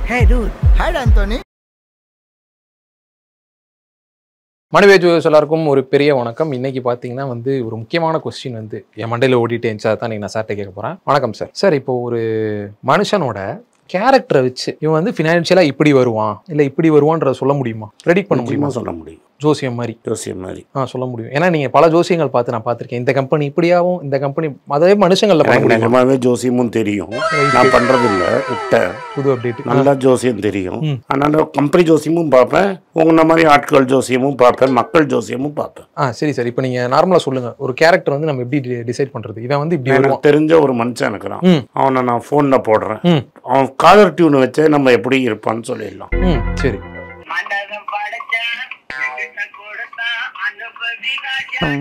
Hey dude, hi Anthony. மனுவேஜ் எல்லாருக்கும் ஒரு பெரிய வணக்கம் இன்னைக்கு பார்த்தீங்கன்னா வந்து ஒரு முக்கியமான கொஸ்டின் வந்து என் மண்டையில் ஓடிட்டே இருந்துச்சு அதை தான் நான் சார்கிட்ட கேட்க போகிறேன் வணக்கம் சார் சார் இப்போ ஒரு மனுஷனோட கேரக்டரை வச்சு இவன் வந்து ஃபினான்ஷியலாக இப்படி வருவான் இல்லை இப்படி வருவான்றத சொல்ல முடியுமா ப்ரெடிக்ட் பண்ண முடியுமா நிச்சயமா சொல்ல முடியும் ஜோசியம் மாதிரி ஜோசியம் மாதிரி ஆ சொல்ல முடியும் ஏன்னா நீங்கள் பல ஜோசியங்கள் பார்த்து நான் பார்த்துருக்கேன் இந்த கம்பெனி இப்படியாகும் இந்த கம்பெனி அதே மனுஷங்களில் பண்ண எனக்கு முடியுமா நிஜமாவே ஜோசியமும் தெரியும் நான் பண்றது இல்ல விட்டேன் புது அப்டேட் நல்லா ஜோசியம் தெரியும் ம். அதனால கம்பெனி ஜோசியமும் பார்ப்பேன் உங்களை மாதிரி ஆட்கள் ஜோசியமும் பார்ப்பேன் மக்கள் ஜோசியமும் பார்ப்பேன் ஆ சரி சார் இப்போ நீங்கள் நார்மலாக சொல்லுங்கள் ஒரு கேரக்டர் வந்து நம்ம எப்படி டிசைட் பண்ணுறது இவன் வந்து இப்படி வருவான் எனக்கு தெரிஞ்ச ஒரு மனுஷன் இருக்கிறான் ம். அவனை நான் ஃபோனில் போடுறேன் ம் அவன் காலர் டியூன் வச்சே நம்ம எப்படி இருப்பான்னு சொல்லிடலாம் ம் சரி மண்டகம் படைச்சான் எங்கிட்ட கொடுத்தான் அனுபவிகாச்சான்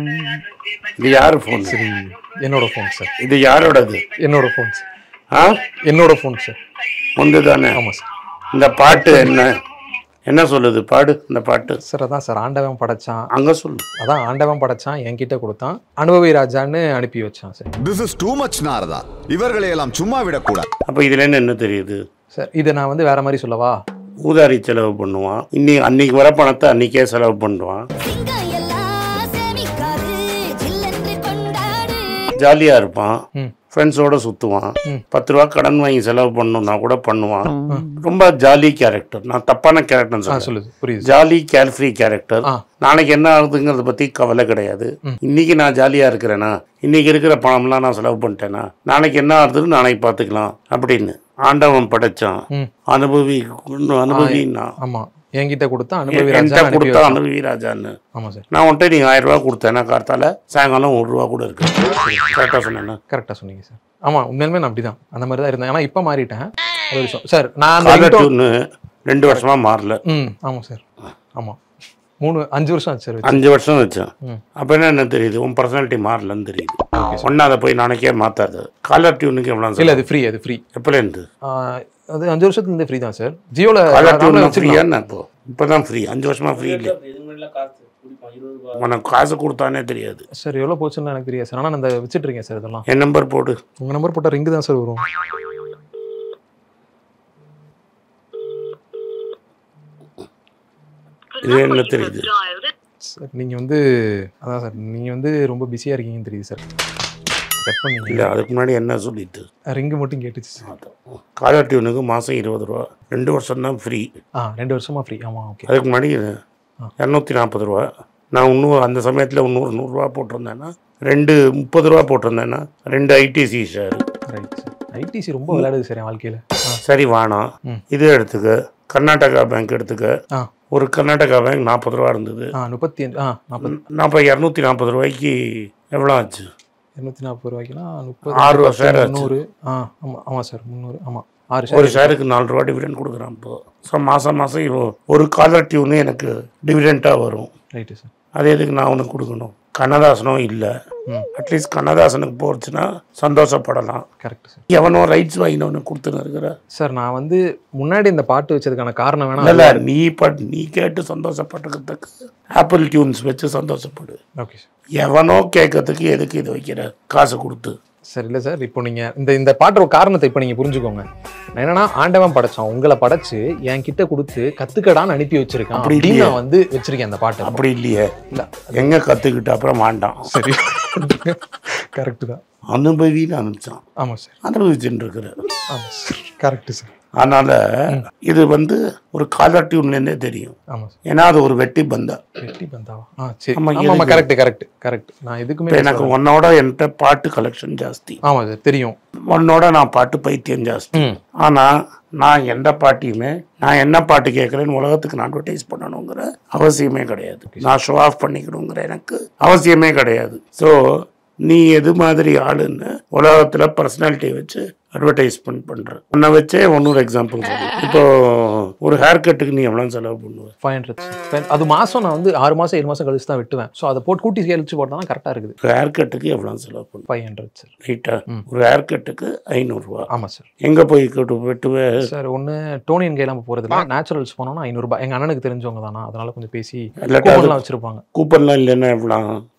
இது யாரு ஃபோன் சரி என்னோட ஃபோன் சார் இது யாரோடது என்னோட ஃபோன் சார் ஆ என்னோட ஃபோன் சார் ஒன்று தானே ஆமாம் சார் இந்த பாட்டு என்ன என்ன சொல்லுது பாடு இந்த பாட்டு சார் அதான் சார் ஆண்டவன் படைச்சான் அங்க சொல்லு அதான் ஆண்டவன் படைச்சான் என்கிட்ட கொடுத்தான் அனுபவி ராஜான்னு அனுப்பி வச்சான் sir this is too much Narada இவர்களை எல்லாம் சும்மா விடக்கூடாது அப்போ இதுல இருந்து என்ன தெரியுது சார் இதை நான் வந்து வேற மாதிரி சொல்லவா ஊதாரி செலவு பண்ணுவான் இன்னைக்கு அன்னைக்கு வர பணத்தை அன்னைக்கே செலவு பண்ணுவான் சிங்கம் எல்லாம் சேமிக்காது ஜில்லென்று கொண்டாடு ஜாலியா இருப்பான் ம் ஃப்ரெண்ட்ஸோட சுத்துவான் ம். பத்து ரூபா கடன் வாங்கி செலவு பண்ணணும்னா கூட பண்ணுவான் ரொம்ப ஜாலி கேரக்டர் நான் தப்பான கேரக்டர் ஆ சொல்றேன் சொல்லுது புரியுது ஜாலி கேர்ஃப்ரீ கேரக்டர் ஆ. நாளைக்கு என்ன ஆகுதுங்கிறத பத்தி கவலை கிடையாது இன்னைக்கு நான் ஜாலியா இருக்கிறேனா இன்னைக்கு இருக்கிற பணம்லாம் நான் செலவு பண்ணிட்டேனா நாளைக்கு என்ன ஆகுதுன்னு நாளைக்கு பார்த்துக்கலாம் அப்படின்னு ஆண்டவன் படைச்சான் ம் அனுபவி அனுபவின்னா ஆமா என்கிட்ட கொடுத்தா அனுபவி என்கிட்ட ராஜா அனுப்பி கொடுத்தா வச்சான் அனுபவி ராஜான்னு ஆமா சார் நான் உன்ட்ட நீங்க ஆயிரம் ரூபா கொடுத்தேன்னா கார்த்தால சாயங்காலம் ஒரு ரூபா கூட இருக்கு கரெக்டாக சொன்னேன்னா கரெக்டா சொன்னீங்க சார் ஆமா உண்மையிலுமே நான் அப்படிதான் அந்த மாதிரி தான் இருந்தேன் ஆனா இப்ப மாறிட்டேன் ஒரு விஷயம் சார் நான் அந்த காலர் ringtone- டியூன்னு ரெண்டு வருஷமா மாறல ம் ஆமா சார் ஆமா மூணு அஞ்சு வருஷம் ஆச்சு சார் வச்சு. அஞ்சு வருஷம் வச்சேன் ம். அப்ப என்ன என்ன தெரியுது உன் பர்சனாலிட்டி மாறலன்னு தெரியுது ஒன்னா அதை போய் நாளைக்கே மாத்தாது காலர் டியூனுக்கு எவ்வளோ இல்ல அது ஃப்ரீ அது ஃப்ரீ எப்போலேருந்து அது அஞ்சு வருஷத்துல இருந்து ஃப்ரீ தான் சார் ஜியோல காலர் டியூன் வச்சிருக்கேன் ஃப்ரீயா என்ன இப்போ இப்போதான் ஃப்ரீ அஞ்சு வருஷமா ஃப்ரீ இல்லை உனக்கு காசு கொடுத்தானே தெரியாது சார் எவ்வளோ போச்சுன்னு எனக்கு தெரியாது சார் ஆனால் நான் இந்த வச்சுட்டு இருக்கேன் சார் இதெல்லாம் என் நம்பர் போடு உங்கள் நம்பர் போட்டால் ரிங்கு தான் சார் வரும் இது என்ன தெரியுது சார் நீங்கள் வந்து அதான் சார் நீங்கள் வந்து ரொம்ப பிஸியாக இருக்கீங்கன்னு தெரியுது சார் கட் இல்லை பண்ணீங்க அதுக்கு முன்னாடி என்ன சொல்லிட்டு ரிங்கு மட்டும் கேட்டுச்சு சார் காலர் டியூனுக்கு மாதம் இருபது ரூபா ரெண்டு வருஷம் தான் ஃப்ரீ ஆ ரெண்டு வருஷமா ஃப்ரீ ஆமாம் ஓகே அதுக்கு முன்னாடி இரநூத்தி நாற்பது ரூபா நான் இன்னும் அந்த சமயத்தில் இன்னொரு நூறுரூவா போட்டிருந்தேன்னா ரெண்டு முப்பது ரூபா போட்டிருந்தேன்னா ரெண்டு ITC share right sir ITC ரொம்ப விளையாடுது சார் என் வாழ்க்கையில் ஆ சரி வேணாம் ம். இது எடுத்துக்க கர்நாடகா பேங்க் எடுத்துக்க ஆ ஒரு கர்நாடகா பேங்க் நாற்பது ரூபா இருந்தது ஆ முப்பத்தி அஞ்சு ஆ நாற்பது நான் இப்போ இரநூத்தி நாற்பது ரூபாய்க்கு எவ்வளோ ஆச்சு இரநூத்தி நாற்பது ரூபாய்க்குனா முப்பது ஆறு ரூபா share ஆச்சு. முந்நூறு ஆ ஆமாம் ஆமாம் சார் முந்நூறு ஆமாம் ஆறு ஒரு ஷேர் ஷேருக்கு நாலு ரூபா டிவிடெண்ட் கொடுக்குறான் இப்போ ஸோ மாதம் மாதம் ஒரு காலர் டியூனு எனக்கு டிவிடெண்ட்டாக வரும் ரைட்டு சார் அது எதுக்கு நான் உனக்கு கொடுக்கணும் கண்ணதாசனும் இல்லை ம். அட்லீஸ்ட் கண்ணதாசனுக்கு போச்சுன்னா சந்தோஷப்படலாம் கரெக்ட் சார் எவனோ ரைட்ஸ் வாங்கினவனு கொடுத்துன்னு இருக்கிற சார் நான் வந்து முன்னாடி இந்த பாட்டு வச்சதுக்கான காரணம் வேணா இல்ல நீ பட் நீ கேட்டு சந்தோஷப்பட்டுக்கிறதுக்கு ஆப்பிள் டியூன்ஸ் வச்சு சந்தோஷப்படு ஓகே சார் எவனோ கேட்கறதுக்கு எதுக்கு இது வைக்கிற காசு கொடுத்து சார் இல்லை சார் இப்போ நீங்கள் இந்த இந்த பாட்டோட காரணத்தை இப்போ நீங்கள் புரிஞ்சுக்கோங்க நான் என்னன்னா ஆண்டவன் படைச்சான் உங்களை படைச்சு என் கிட்ட கொடுத்து கத்துக்கடான்னு அனுப்பி வச்சிருக்கான் அப்படி அப்படின்னு இல்லையே. நான் வந்து வச்சிருக்கேன் அந்த பாட்டை அப்படி இல்லையே இல்லை எங்க கத்துக்கிட்ட அப்புறம் வேண்டாம் சரி கரெக்டு தான் அனுபவின்னு அனுப்பிச்சான் ஆமாம் சார் அனுபவிச்சுட்டு இருக்கிற ஆமாம் சார் கரெக்டு சார் அதனால இது வந்து ஒரு காலர் டியூன்லேருந்தே தெரியும் ஆமாம் சார் ஏன்னா அது ஒரு வெட்டி பந்தா வெட்டி பந்தாவா ஆ சரி ஆமா, ஆமாம் ஆமாம் எதுக்கு? கரெக்ட் கரெக்ட் கரெக்ட் நான் எதுக்குமே இப்போ எனக்கு உன்னோட என்கிட்ட பாட்டு கலெக்ஷன் ஜாஸ்தி ஆமாம் சார் தெரியும் உன்னோட நான் பாட்டு பைத்தியம் ஜாஸ்தி ம் ஆனா நான் எந்த பாட்டியுமே நான் என்ன பாட்டு கேட்குறேன்னு உலகத்துக்கு நான் அட்வர்டைஸ் பண்ணணுங்கிற அவசியமே கிடையாது நான் ஷோ ஆஃப் பண்ணிக்கணுங்கிற எனக்கு அவசியமே கிடையாது ஸோ நீ எது மாதிரி ஆளுன்னு உலகத்துல பர்சனாலிட்டியை வச்சு அட்வர்டைஸ்மெண்ட் பண்ற உன்னை வச்சே ஒன்னொரு எக்ஸாம்பிள் இப்போ ஒரு ஹேர் கட்டுக்கு நீ எவ்வளோ செலவு பண்ணுவ ஃபைவ் ஹண்ட்ரட் அது மாதம் நான் வந்து ஆறு மாதம் ஏழு மாதம் கழிச்சு தான் வெட்டுவேன் ஸோ அதை போட்டு கூட்டி கழிச்சு போட்டால் தான் கரெக்டாக இருக்குது ஒரு ஹேர் கட்டுக்கு எவ்வளோ செலவு பண்ணுவ ஃபைவ் ஹண்ட்ரட் சார் ரைட்டா ஒரு ஹேர் கட்டுக்கு ஐநூறுரூவா ஆமாம் சார் எங்க போய் கட்டு வெட்டுவ சார் ஒன்று டோனியன் கையெல்லாம் போகிறது இல்லை நேச்சுரல்ஸ் போனோம்னா ஐநூறுரூபா எங்கள் அண்ணனுக்கு தெரிஞ்சவங்க தானா அதனால கொஞ்சம் பேசி இல்லாட்டா அது- கூப்பன்லாம் வச்சிருப்பாங்க கூப்பன்லாம் இல்லைன்னா எவ்வளோ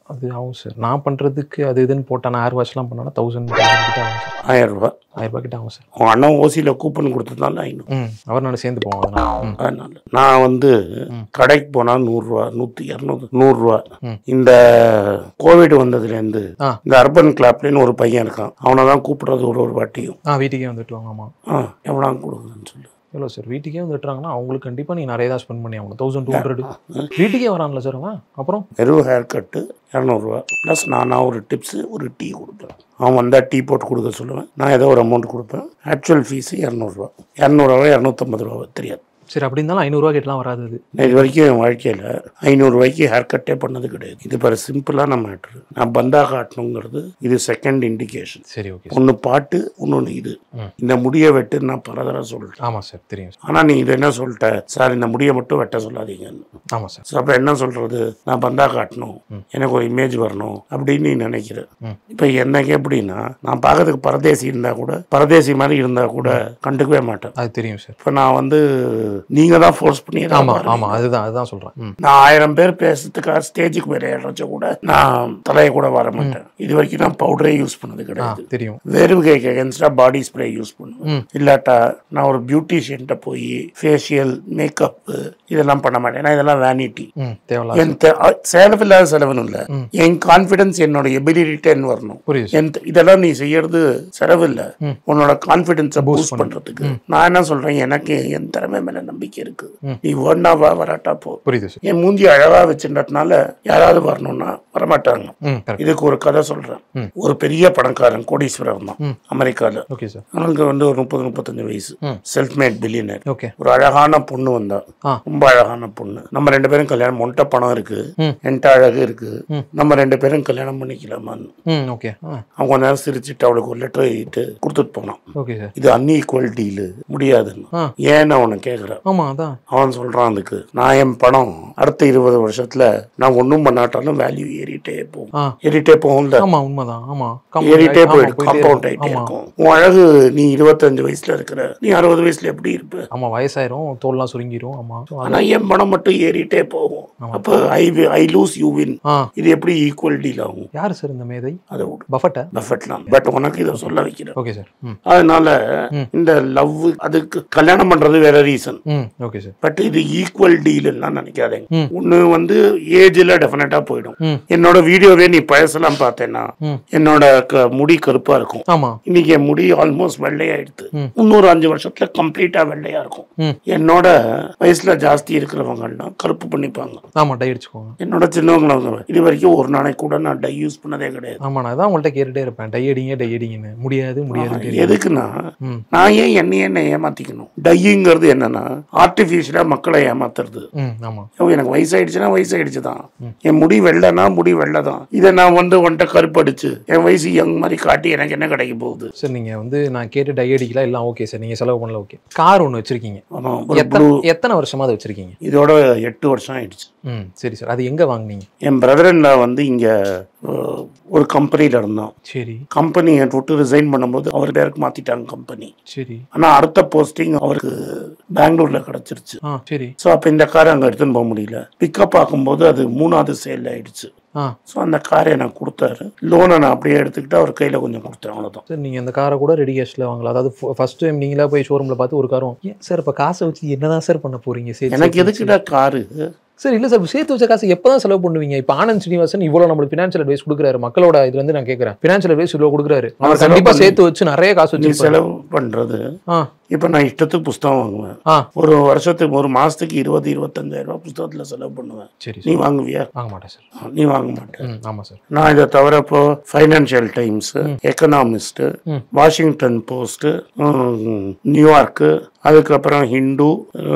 அது ஆகும் சார் நான் பண்ணுறதுக்கு அது இதுன்னு போட்டேன் நான் ஏர் வாஷ்லாம் பண்ணோன்னா தௌசண்ட் கிட்ட ஆகும் சார் ஆயிரம் ரூபாய் ஆயிரம் ரூபாய் கிட்ட ஆகும் சார் உன் அண்ணன் ஓசியில் கூப்பன் கொடுத்ததுனால ஐநூறு ம் அவர் நான் சேர்ந்து போவோம் அதனால ம் அதனால நான் வந்து கடைக்கு போனால் நூறுரூவா நூற்றி இரநூறு நூறுரூவா ம். இந்த கோவிட் வந்ததுலேருந்து ஆ. இந்த அர்பன் கிளாப்லேன்னு ஒரு பையன் இருக்கான் அவனை தான் கூப்பிடுறது ஒரு ஒரு வாட்டியும் ஆ வீட்டுக்கே வந்துட்டு வாங்க ஆமாம் ஆ எவ்வளோ கொடுக்குதுன்னு சொல்லு எவ்வளோ சார் வீட்டுக்கே வந்துட்டுறாங்கன்னா அவங்களுக்கு கண்டிப்பாக நீ நிறைய தான் ஸ்பெண்ட் பண்ணி ஆகணும் தௌசண்ட் டூ ஹண்ட்ரட் வீட்டுக்கே வரான்ல சார் அவன் அப்புறம் வெறும் ஹேர் கட்டு இரநூறுவா ப்ளஸ் நானாக ஒரு டிப்ஸு ஒரு டீ கொடுப்பேன் அவன் வந்தால் டீ போட்டு கொடுக்க சொல்லுவேன் நான் ஏதோ ஒரு அமௌண்ட் கொடுப்பேன் ஆக்சுவல் ஃபீஸு இரநூறுவா இரநூறுவா இரநூத்தம்பது ரூபா தெரியாது சரி அப்படி இருந்தாலும் ஐநூறுரூவா கேட்டலாம் வராது அது நான் இது வரைக்கும் என் வாழ்க்கையில் ஐநூறுரூவாய்க்கு ஹேர் கட்டே பண்ணது கிடையாது இது பாரு சிம்பிளான மேட்ரு நான் பந்தா காட்டணுங்கிறது இது செகண்ட் இண்டிகேஷன் சரி ஓகே ஒன்று பாட்டு இன்னொன்று இது ம். இந்த முடியை வெட்டு நான் பல தடவை சொல்லிட்டேன் ஆமாம் சார் தெரியும் சார் ஆனால் நீ இது என்ன சொல்லிட்ட சார் இந்த முடியை மட்டும் வெட்ட சொல்லாதீங்கன்னு ஆமாம் சார் ஸோ அப்போ என்ன சொல்கிறது நான் பந்தா காட்டணும் எனக்கு ஒரு இமேஜ் வரணும் அப்படின்னு நீ நினைக்கிற ம். இப்போ எனக்கு எப்படின்னா நான் பார்க்கறதுக்கு பரதேசி இருந்தால் கூட பரதேசி மாதிரி இருந்தால் கூட கண்டுக்கவே மாட்டேன் அது தெரியும் சார் இப்போ நான் வந்து நீங்கள் தான் ஃபோர்ஸ் பண்ணி ஏதாவது ஆமாம் பாருங்க. ஆமாம் அதுதான் அதுதான் சொல்கிறேன் ம் நான் ஆயிரம் பேர் பேசுறதுக்காக ஸ்டேஜுக்கு மேலே ஏறச்ச கூட நான் தலையை கூட வர மாட்டேன் இது வரைக்கும் நான் பவுடரே யூஸ் பண்ணது ஆ கிடையாது தெரியும் வேர்வைக்கு அகேன்ஸ்டா பாடி ஸ்ப்ரே யூஸ் பண்ணுவேன் ம். இல்லாட்டா நான் ஒரு பியூட்டிஷியன்ட்ட போய் ஃபேஷியல் மேக்கப் இதெல்லாம் பண்ண மாட்டேன் ஏன்னா இதெல்லாம் வேனிட்டி ம் தேவையில்ல என் தெ- அ- செலவில்லாத செலவுன்னு இல்லை என் கான்ஃபிடன்ஸ் என்னோட எபிலிட்டின்னு வரணும் புரியுது என் தெ- இதெல்லாம் நீ செய்யறது செலவில்லை உன்னோட கான்ஃபிடன்ஸை பூஸ்ட் பண்றதுக்கு நான் என்ன சொல்றேன் எனக்கு என் திறமை மேல நம்பிக்கை இருக்கு நீ வேணா வா வராட்டா போ புரியுது சார் என் மூஞ்சி அழகா வச்சுன்றதுனால யாராவது வரணும்னா வரமாட்டாங்க ம் கரெக்ட் இதுக்கு ஒரு கதை சொல்றேன் ம். ஒரு பெரிய பணக்காரன் கோடீஸ்வரர் தான் அமெரிக்கால ஓகே சார் அவனுக்கு வந்து ஒரு முப்பது முப்பத்தஞ்சு வயசு ம். செல்ஃப் மேட் பில்லியனர் ஓகே ஒரு அழகான பொண்ணு வந்தா ஆ. ரொம்ப அழகான பொண்ணு நம்ம ரெண்டு பேரும் கல்யாணம் மொட்டை பணம் இருக்கு ம். என்கிட்ட அழகு இருக்கு ம். நம்ம ரெண்டு பேரும் கல்யாணம் பண்ணிக்கலாமான்னு ம் ஓகே ஆ அவன் கொஞ்ச நேரம் சிரிச்சுட்டு அவளுக்கு ஒரு லெட்டர் எழுதிட்டு கொடுத்துட்டு போனான் ஓகே சார் இது அன்இக்குவல் டீலு முடியாதுன்னு ஆ. ஏன்னு அவனை கேட்குறான் ஆமாம் அதான் அவன் சொல்றான் அதுக்கு நான் என் பணம் அடுத்த இருபது வருஷத்துல நான் ஒன்றும் பண்ணாட்டாலும் வேல்யூ ஏறிட்டே போகும் ஆ ஏறிட்டே போகும்ல ஆமாம் உண்மைதான் ஆமாம் ஏறிட்டே ஆமா, போயிடும் போயிட்டே காம்பவுண்ட் இருக்கும். ஆயிட்டே ஆமா இருக்கும் உன் அழகு நீ இருபத்தஞ்சு வயசுல இருக்கிற நீ அறுபது வயசுல எப்படி இருப்ப ஆமா வயசாயிரும் தோல்லாம் சுருங்கிரும் ஆமா So, அது- ஆனா என் பணம் மட்டும் ஏறிட்டே போகும் அப்போ I I lose you win ஆ இது எப்படி ஈக்குவல் டீல் ஆகும் யாரு சார் இந்த மேதை அதை விடு பஃபட்டா பஃபெட்லாம் பட் உனக்கு இதை சொல்ல வைக்கிறேன் ஓகே சார் ம் அதனால இந்த லவ் அதுக்கு கல்யாணம் பண்றது வேற ரீசன் ம் ஓகே சார் பட் இது ஈக்குவல் டீல்னா நினைக்காதீங்க ம். ஒண்ணு வந்து ஏஜ்ல டெஃபினட்டா போயிடும் ம் என்னோட வீடியோவே நீ பழசெல்லாம் பார்த்தேன்னா ம். என்னோட க- முடி கருப்பா இருக்கும் ஆமா இன்னைக்கு என் முடி ஆல்மோஸ்ட் வெள்ளையாயிடுது ம். இன்னொரு அஞ்சு வருஷத்துல கம்ப்ளீட்டா வெள்ளையா இருக்கும் ம் என்னோட வயசுல ஜாஸ்தி இருக்கிறவங்கலாம் கருப்பு பண்ணிப்பாங்க ஆமா டை அடிச்சுக்கோங்க என்னோட சின்னவங்க இது வரைக்கும் ஒரு நாளைக்கு கூட நான் டை யூஸ் பண்ணதே கிடையாது ஆமா நான் தான் உங்கள்கிட்ட கேட்டுட்டே இருப்பேன் டை அடிங்க டை அடிங்கன்னு முடியாது முடியாது தெரியும் எதுக்குன்னா ம் நான் ஏன் என்னையே என்ன ஏமாத்திக்கணும் டைங்கிறது என்னன்னா ஆர்டிஃபிஷியலா மக்களை ஏமாத்துறது ம் ஆமா ஐயோ, எனக்கு வயசாயிடுச்சுன்னா வயசாயிடுச்சு தான் என் முடி வெள்ளைனா முடி வெள்ளை தான் இதை நான் வந்து உன்கிட்ட கருப்படிச்சு என் வயசு யங் மாதிரி காட்டி எனக்கு என்ன கிடைக்க போகுது சார் நீங்க வந்து நான் கேட்டு டை அடிக்கலாம் எல்லாம் ஓகே சார் நீங்க செலவு பண்ணல ஓகே கார் ஒன்று வச்சிருக்கீங்க ஆமா, ஒரு எத்தனை blue- எத்தனை வருஷமா அதை வச்சிருக்கீங்க இதோட எட்டு வருஷம் ஆயிடுச்சு ம் சரி சார் அது எங்க வாங்குனீங்க என் பிரதர் வந்து இங்க அஹ், ஒரு கம்பெனியில இருந்தான் சரி கம்பெனியை விட்டு ரிசைன் பண்ணும்போது அவர் பேருக்கு மாத்திட்டாங்க கம்பெனி சரி ஆனா அடுத்த போஸ்டிங் அவருக்கு பெங்களூர்ல கிடைச்சிருச்சு ஆ சரி ஸோ அப்போ இந்த காரை அங்கே எடுத்துன்னு போக முடியல பிக்கப் ஆகும்போது அது மூணாவது சேல் ஆயிடுச்சு ஆ ஸோ அந்த காரை எனக்கு கொடுத்தாரு லோனை நான் அப்படியே எடுத்துக்கிட்டு அவர் கையில் கொஞ்சம் கொடுத்தேன் அவ்வளோதான் சார் நீங்கள் அந்த காரை கூட ரெடி கேஷில் வாங்கலாம் அதாவது ஃபர்ஸ்ட் டைம் நீங்களா போய் ஷோரூமில் பார்த்து ஒரு காரும் ஏன் சார் இப்போ காசை வச்சு என்னதான் சார் பண்ண போறீங்க சரி எனக்கு எதுக்குடா காரு சார் இல்லை சார் சேர்த்து வச்ச காசு எப்போ தான் செலவு பண்ணுவீங்க இப்போ ஆனந்த் ஸ்ரீனிவாசன் இவ்வளோ நம்மளுக்கு ஃபினான்ஷியல் அட்வைஸ் கொடுக்குறாரு மக்களோட இதுல இருந்து நான் கேட்குறேன் ஃபினான்ஷியல் அட்வைஸ் இவ்வளோ கொடுக்குறாரு அவர் செலவு கண்டிப்பாக பண்ணி- சேர்த்து வச்சு நிறைய காசு நீ வச்சு செலவு பண்ணுறது ஆ இப்போ நான் இஷ்டத்துக்கு புஸ்தகம் வாங்குவேன் ஆ ஒரு வருஷத்துக்கு ஒரு மாதத்துக்கு இருபது இருபத்தஞ்சாயிரம் ரூபாய் புஸ்தகத்தில் செலவு பண்ணுவேன் சரி நீ சார் வாங்குவியா வாங்க மாட்டேன் சார் நீ வாங்க மாட்டேன் ம் ஆமாம் சார் நான் இதை தவிர இப்போ ஃபைனான்சியல் டைம்ஸ் எக்கனாமிஸ்ட் ம். வாஷிங்டன் போஸ்ட் நியூயார்க்கு அதுக்கப்புறம் ஹிந்து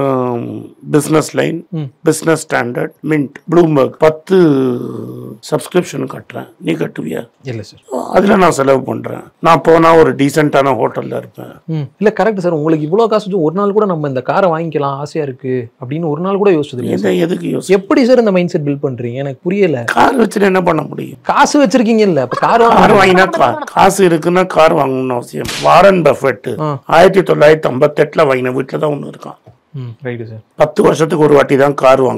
பிஸ்னஸ் லைன் ம். பிஸ்னஸ் ஸ்டாண்டர்ட் மின்ட் ப்ளூம்பர்க் பத்து சப்ஸ்கிரிப்ஷன் கட்டுறேன் நீ கட்டுவியா இல்லை சார் அதில் நான் செலவு பண்ணுறேன் நான் போனால் ஒரு டீசெண்டான ஹோட்டலில் இருப்பேன் ம் இல்லை கரெக்ட் சார் உங்களுக்கு இவ்வளோ காசு வச்சு ஒரு நாள் கூட நம்ம இந்த காரை வாங்கிக்கலாம் ஆசையாக இருக்கு அப்படின்னு ஒரு நாள் கூட யோசிச்சது இல்லையா எதை சார் எதுக்கு யோசி எப்படி சார் இந்த மைண்ட் செட் பில்ட் பண்றீங்க எனக்கு புரியல கார் வச்சுட்டு என்ன பண்ண முடியும் காசு வச்சிருக்கீங்க இல்ல அப்ப கார் கார் வாங்க வாங்கினா கா- காசு இருக்குன்னா கார் வாங்கணும்னு அவசியம் வாரன் பஃபெட் ஆ. ஆயிரத்தி தொள்ளாயிரத்தி ஐம்பத்தெட்டில் வாங்கின வீட்டில் தான் ஒன்று இருக்கான் ம் ரைட்டு சார் பத்து வருஷத்துக்கு ஒரு வாட்டி தான் கார் வாங்குவான்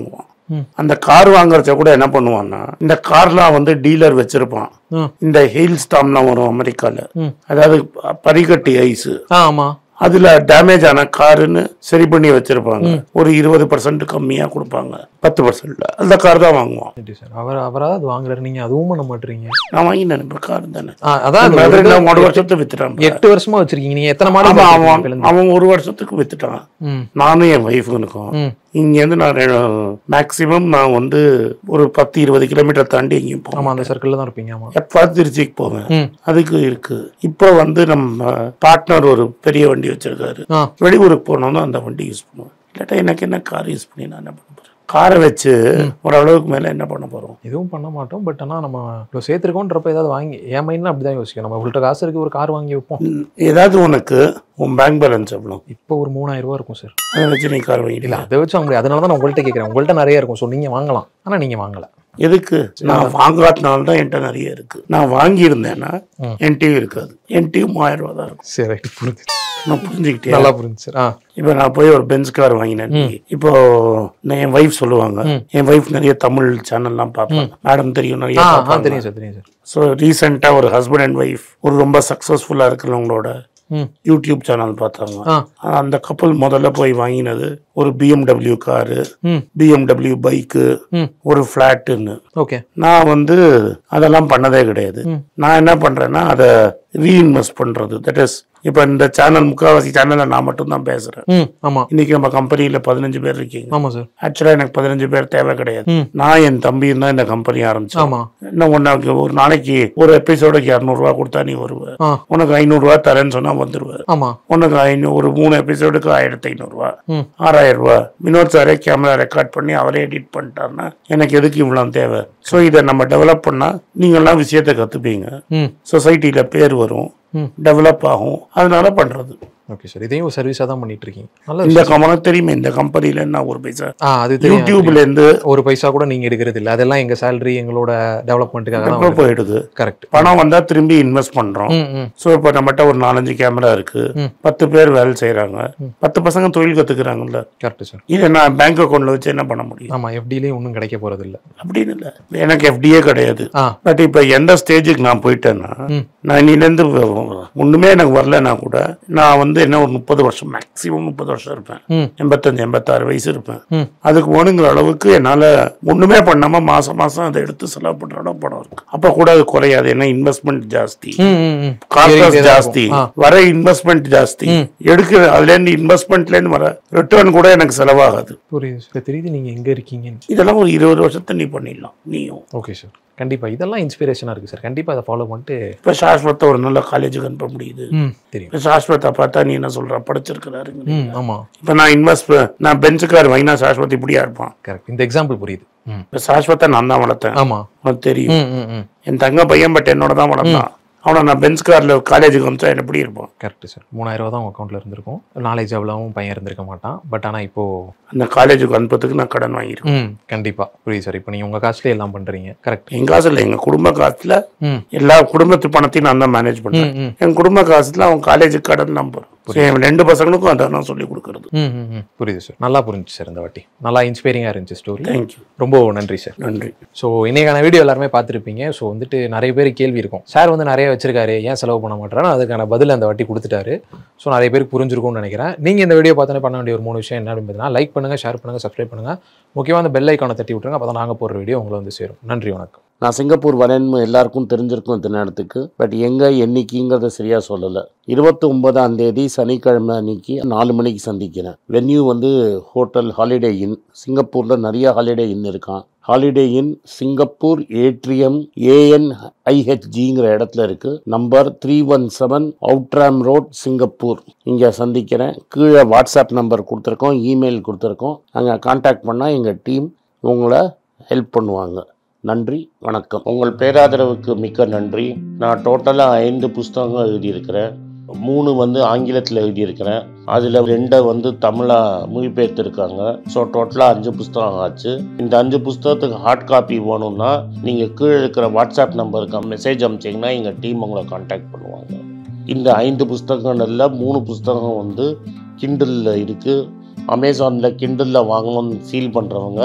ம். அந்த கார் வாங்குறச்ச கூட என்ன பண்ணுவான்னா இந்த கார்லாம் வந்து டீலர் வச்சிருப்பான் ம். இந்த ஹெயில் ஸ்டாம்லாம் வரும் அமெரிக்கால ம். அதாவது ப- பனிக்கட்டி ஐஸ் ஆ ஆமா அதுல டேமேஜ் ஆன காருன்னு சரி பண்ணி வச்சிருப்பாங்க ஒரு இருபது பர்சன்ட் கம்மியா கொடுப்பாங்க பத்து பர்சன்ட் அந்த கார் தான் வாங்குவான் சரி சார் அவர் அவராவது அது வாங்குறாரு நீங்க அதுவும் பண்ண மாட்டீங்க நான் வாங்கி நினைப்பேன் கார் தானே ஆ, அதான் அது மதுரையில ஒரு ஒரு வருஷத்துக்கு வித்துட்டான் எட்டு வருஷமா வச்சிருக்கீங்க நீங்க எத்தனை ஆமா மாடல் அவன் வச்சிருக்கீங்க அவன் ஒரு வருஷத்துக்கு வித்துட்டான் ம் நானும் என் ஒய்ஃபுனுக்கும் ம் இங்கேருந்து நான் மேக்சிமம் நான் வந்து ஒரு பத்து இருபது கிலோமீட்டர் தாண்டி எங்கேயும் ஆமா போவேன் அந்த சர்க்கிள்ல தான் இருப்பீங்க ஆமா எப்பாவது திருச்சிக்கு போவேன் ம் அதுக்கு இருக்கு இப்போ வந்து நம்ம பார்ட்னர் ஒரு பெரிய வண்டி வச்சிருக்காரு ஆ வெளியூருக்கு போனோம்னா அந்த வண்டி யூஸ் பண்ணுவேன் இல்லாட்டா எனக்கு என்ன கார் யூஸ் பண்ணி நான் என்ன பண்ண போறேன் காரை வச்சு ஓரளவுக்கு மேல என்ன பண்ண போறோம் எதுவும் பண்ண மாட்டோம் பட் ஆனா நம்ம இவ்வளோ சேர்த்துருக்கோன்றப்ப ஏதாவது வாங்கி என் மைண்ட்ல அப்படிதான் யோசிக்கும் நம்ம இவ்வளோ காசு இருக்கு ஒரு கார் வாங்கி வைப்போம் ம், ஏதாவது உனக்கு உன் பேங்க் பேலன்ஸ் எவ்வளோ இப்போ ஒரு மூணாயிரம் ரூபா இருக்கும் சார் அதை வச்சு நீ கார் இல்ல வாங்கிடலாம் அதை வச்சு வாங்க முடியாது அதனால தான் நான் உங்கள்கிட்ட கேட்குறேன் உங்கள்கிட்ட நிறைய இருக்கும் ஸோ நீங்க வாங்கலாம் ஆனா நீங்க வாங்கல எதுக்கு நான் வாங்காதனால தான் என்கிட்ட நிறைய இருக்கு நான் வாங்கியிருந்தேன்னா ம். என்கிட்டயும் இருக்காது என்கிட்டயும் மூவாயிரம் ரூபா தான் இருக்கும் சரி ரைட் புரிஞ்சு நான் புரிஞ்சுக்கிட்டேன் நல்லா புரிஞ்சு சார் ஆ இப்போ நான் போய் ஒரு பென்ஸ் கார் வாங்கினேன் இப்போ நான் என் ஒய்ஃப் சொல்லுவாங்க என் ஒய்ஃப் நிறைய தமிழ் சேனல்லாம் பார்ப்பேன் மேடம் தெரியும் நிறைய ஆ ஆ பார்ப்பாங்க. தெரியும் சார் தெரியும் சார் ஸோ ரீசெண்டாக ஒரு ஹஸ்பண்ட் அண்ட் ஒய்ஃப் ஒரு ரொம்ப சக்ஸஸ்ஃபுல்லாக இருக்கிறவங்களோட ம் யூடியூப் சேனல் பார்த்தாங்க ஆ அந்த கப்பல் முதல்ல போய் வாங்கினது ஒரு பிஎம்டபிள்யூ காரு ம் பிஎம்டபிள்யூ பைக்கு ம் ஒரு ஃப்ளாட்டுன்னு ஓகே நான் வந்து அதெல்லாம் பண்ணதே கிடையாது நான் என்ன பண்றேன்னா அதை ரீஇன்வெஸ்ட் பண்றது தட் இஸ் இப்போ இந்த சேனல் முக்கால்வாசி சேனல்ல நான் மட்டும் தான் பேசுறேன் ம் ஆமா இன்னைக்கு நம்ம கம்பெனியில பதினஞ்சு பேர் இருக்கீங்க ஆமா சார் ஆக்சுவலா எனக்கு பதினஞ்சு பேர் தேவை கிடையாது ம். நான் என் தம்பியும் தான் இந்த கம்பெனி ஆரம்பிச்சேன் ஆமா என்ன உனக்கு ஒரு நாளைக்கு ஒரு எபிசோடுக்கு இரநூறுவா கொடுத்தா நீ வருவ ஆ உனக்கு ஐநூறுரூவா தரேன்னு சொன்னா வந்துருவ ஆமா உனக்கு ஐநூறு ஒரு மூணு எபிசோடுக்கு ஆயிரத்தி ஐநூறுரூவா ம் ஆறாயிரம் ரூபா வினோத் சாரே கேமரா ரெக்கார்ட் பண்ணி அவரே எடிட் பண்ணிட்டாருன்னா எனக்கு எதுக்கு இவ்வளோ தேவை ஸோ இதை நம்ம டெவலப் பண்ணா நீங்கள்லாம் விஷயத்தை கற்றுப்பீங்க ம் சொசைட்டியில் பேர் வரும் ம். டெவலப் ஆகும் அதனால பண்ணுறது ஓகே சார் இதையும் ஒரு சர்வீஸாக தான் பண்ணிட்டு இருக்கீங்க நல்ல இந்த விஷயம். கமனம் தெரியுமே இந்த கம்பெனியில் நான் ஒரு பைசா ஆ அது தெரியும் யூடியூப்லேருந்து ஒரு பைசா கூட நீங்க எடுக்கிறது இல்ல அதெல்லாம் எங்க சேலரி எங்களோட டெவலப்மெண்ட்டுக்காக இப்போ தான் போயிடுது கரெக்ட் பணம் வந்தால் திரும்பி இன்வெஸ்ட் பண்ணுறோம் ம் ம் ஸோ இப்போ நம்மகிட்ட ஒரு நாலஞ்சு கேமரா இருக்கு ம். பத்து பேர் வேலை செய்கிறாங்க பத்து பசங்க தொழில் கற்றுக்குறாங்கல்ல கரெக்ட் சார் இதை நான் பேங்க் அக்கௌண்ட்டில் வச்சு என்ன பண்ண முடியும் ஆமா எஃப்டிலையும் ஒன்றும் கிடைக்க போறது இல்ல அப்படின்னு இல்லை எனக்கு எஃப்டியே கிடையாது ஆ பட் இப்போ எந்த ஸ்டேஜுக்கு நான் போயிட்டேன்னா ம். நான் இன்னிலேருந்து ஒன்றுமே எனக்கு வரலனா கூட நான் வந்து என்ன ஒரு முப்பது வருஷம் மேக்ஸிமம் முப்பது வருஷம் இருப்பேன் ம் எண்பத்தஞ்சு எண்பத்தாறு வயசு இருப்பேன் ம் அதுக்கு போகணுங்கிற அளவுக்கு என்னால் ஒன்றுமே பண்ணாமல் மாதம் மாதம் அதை எடுத்து செலவு பண்ணுற அளவு பணம் இருக்கு அப்போ கூட அது குறையாது ஏன்னா இன்வெஸ்ட்மெண்ட் ஜாஸ்தி ம் ம் ம் காஸ்ட் ஏறிக்கிட்டே தான் ஜாஸ்தி இருக்கும். ஆ வர இன்வெஸ்ட்மெண்ட் ஜாஸ்தி எடுக்கிற அதுலேருந்து இன்வெஸ்ட்மெண்ட்லேருந்து வர ரிட்டர்ன் கூட எனக்கு செலவாகாது புரியுது சார் தெரியுது நீங்க எங்க இருக்கீங்கன்னு இதெல்லாம் ஒரு இருபது வருஷத்தை நீ பண்ணிடலாம் நீயும் ஓகே சார் கண்டிப்பா இதெல்லாம் இன்ஸ்பிரேஷனா இருக்கு சார் கண்டிப்பா அதை ஃபாலோ பண்ணிட்டு இப்போ சாஸ்வத்தை ஒரு நல்ல காலேஜுக்கு அனுப்ப முடியுது ம் தெரியும் இப்போ சாஸ்வத்தை பார்த்தா நீ என்ன சொல்ற படிச்சிருக்கிறாருங்க ம் ஆமா இப்போ நான் இன்வெஸ்ட் நான் பெஞ்சு கார் வாங்கினா சாஸ்வத் இப்படியா இருப்பான் கரெக்ட் இந்த எக்ஸாம்பிள் புரியுது ம் இப்போ சாஸ்வத்தை நான் தான் வளர்த்தேன் ஆமா உனக்கு தெரியும் ம் ம் ம் என் தங்க பையன் பட் என்னோட தான் வளர்ந்தான் அவனை நான் பெஞ்ச் கார்ல காலேஜுக்கு அனுப்பிச்சா என்ன எப்படி இருப்பான் கரெக்ட் சார் மூணாயிரம் ரூபா தான் உங்க அக்கௌண்ட்ல இருந்திருக்கும் நாலேஜ் அவ்வளவும் பையன் இருந்திருக்க மாட்டான் பட் ஆனா இப்போ அந்த காலேஜுக்கு அனுப்புறதுக்கு நான் கடன் வாங்கியிருக்கேன் ம் கண்டிப்பா புரியுது சார் இப்போ நீங்க உங்க காசுலேயே எல்லாம் பண்றீங்க கரெக்ட் என் காசு இல்லை எங்க குடும்ப காசுல ம் எல்லா குடும்பத்து பணத்தையும் நான் தான் மேனேஜ் பண்றேன் ம் ம் என் குடும்ப காசுல அவன் காலேஜுக்கு கடன் தான் போறேன் So, என் ரெண்டு பசங்களுக்கும் அதை நான் சொல்லி கொடுக்கறது ம் ம் ம் புரியுது சார் நல்லா புரிஞ்சுச்சு சார் இந்த வாட்டி நல்லா இன்ஸ்பைரிங்காக இருந்துச்சு ஸ்டோரி தேங்க்யூ ரொம்ப நன்றி சார் நன்றி ஸோ இன்னைக்கான வீடியோ எல்லாருமே பார்த்துருப்பீங்க ஸோ வந்துட்டு நிறைய பேர் கேள்வி இருக்கும் சார் வந்து நிறைய வச்சிருக்காரு ஏன் செலவு பண்ண மாட்டாரு அதுக்கான பதில் அந்த வாட்டி கொடுத்துட்டாரு ஸோ நிறைய பேருக்கு புரிஞ்சிருக்கும்னு நினைக்கிறேன் நீங்கள் இந்த வீடியோ பார்த்தோன்னே பண்ண வேண்டிய ஒரு மூணு விஷயம் என்ன அப்படின்னு பார்த்தீங்கன்னா லைக் பண்ணுங்கள் ஷேர் பண்ணுங்கள் சப்ஸ்கிரைப் பண்ணுங்கள் முக்கியமாக அந்த பெல் ஐக்கானை தட்டி விட்டுருங்க அப்போ தான் நாங்கள் போடுற வீடியோ உங்களை வந்து சேரும் நன்றி வணக்கம் நான் சிங்கப்பூர் வரேன்னு எல்லாருக்கும் தெரிஞ்சிருக்கும் இந்த நேரத்துக்கு பட் எங்கே என்னைக்குங்கிறத சரியாக சொல்லலை இருபத்தி ஒன்பதாம் தேதி சனிக்கிழமை அன்னைக்கு நாலு மணிக்கு சந்திக்கிறேன் வென்யூ வந்து ஹோட்டல் ஹாலிடே இன் சிங்கப்பூரில் நிறைய ஹாலிடே இன் இருக்கான் Holiday Inn Singapore Atrium an ஐஹெச்ஜிங்கிற இடத்துல இருக்கு number three one seven Outram Road Singapore இங்கே சந்திக்கிறேன் கீழே வாட்ஸ்அப் நம்பர் கொடுத்துருக்கோம் இமெயில் கொடுத்துருக்கோம் அங்கே காண்டாக்ட் பண்ணால் எங்கள் டீம் உங்களை ஹெல்ப் பண்ணுவாங்க நன்றி வணக்கம் உங்கள் பேராதரவுக்கு மிக்க நன்றி நான் டோட்டலாக ஐந்து புஸ்தகங்கள் எழுதியிருக்கிறேன் மூணு வந்து ஆங்கிலத்தில் எழுதியிருக்கிறேன் அதில் ரெண்டை வந்து தமிழாக மொழிபெயர்த்திருக்காங்க ஸோ டோட்டலாக அஞ்சு புஸ்தகம் ஆச்சு இந்த அஞ்சு புஸ்தகத்துக்கு ஹார்ட் காப்பி வேணும்னா நீங்கள் கீழே இருக்கிற வாட்ஸ்அப் நம்பருக்கு மெசேஜ் அனுப்பிச்சிங்கன்னா எங்கள் டீம் உங்களை காண்டாக்ட் பண்ணுவாங்க இந்த ஐந்து புஸ்தகங்கள்ல மூணு புஸ்தகம் வந்து கிண்டலில் இருக்குது அமேசானில் கிண்டலில் வாங்கணும்னு ஃபீல் பண்ணுறவங்க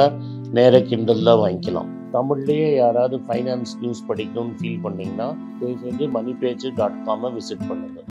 நேர கிண்டலில் வாங்கிக்கலாம் தமிழ்லேயே யாராவது ஃபைனான்ஸ் நியூஸ் படிக்கணும்னு ஃபீல் பண்ணீங்கன்னா தயவு செஞ்சு மணி பேஜ் டாட் காமை விசிட் பண்ணுங்கள்